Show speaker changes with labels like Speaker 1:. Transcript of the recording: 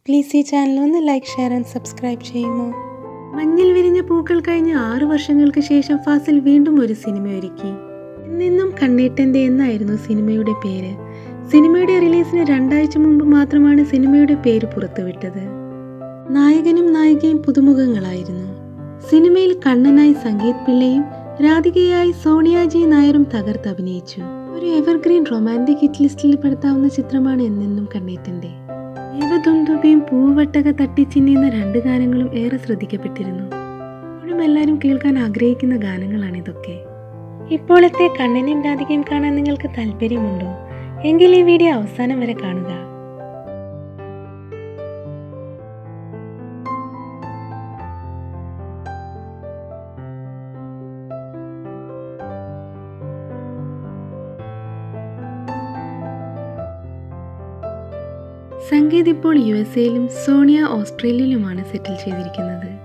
Speaker 1: please ഈ channel ഒന്ന് like share and subscribe ചെയ്യുമോ
Speaker 2: മഞ്ഞിൽ വിരിഞ്ഞ പൂക്കൾ കഴിഞ്ഞ ആറു വർഷങ്ങൾക്ക് ശേഷം ഫാസിൽ വീണ്ടും ഒരു സിനിമ ഒരുക്കി നിന്നും കണ്ണേട്ടൻ്റെ എന്നായിരുന്നു സിനിമയുടെ പേര് സിനിമയുടെ റിലീസിന് രണ്ടാഴ്ച മുമ്പ് മാത്രമാണ് സിനിമയുടെ പേര് പുറത്തുവിട്ടത് നായകനും നായികയും പുതുമുഖങ്ങളായിരുന്നു സിനിമയിൽ കണ്ണനായി സംഗീത് പിള്ളയും രാധികയായി സോണിയാജി നായരും തകർത്ത് അഭിനയിച്ചു ഒരു എവർഗ്രീൻ റൊമാൻറ്റിക് ഹിറ്റ് ലിസ്റ്റിൽ പെടുത്താവുന്ന ചിത്രമാണ് എന്നെന്നും കണ്ണേറ്റൻ്റെ ഏവതുന്തുകയും പൂവട്ടക തട്ടിച്ചിന്നിയുന്ന രണ്ട് ഗാനങ്ങളും ഏറെ ശ്രദ്ധിക്കപ്പെട്ടിരുന്നു ഇപ്പോഴും എല്ലാവരും കേൾക്കാൻ ആഗ്രഹിക്കുന്ന ഗാനങ്ങളാണ് ഇതൊക്കെ ഇപ്പോഴത്തെ കണ്ണനെയും രാധികയും കാണാൻ നിങ്ങൾക്ക് താല്പര്യമുണ്ടോ എങ്കിൽ ഈ വീഡിയോ അവസാനം വരെ കാണുക സംഗീത് ഇപ്പോൾ യു എസ് എയിലും സോണിയ ഓസ്ട്രേലിയയിലുമാണ് സെറ്റിൽ ചെയ്തിരിക്കുന്നത്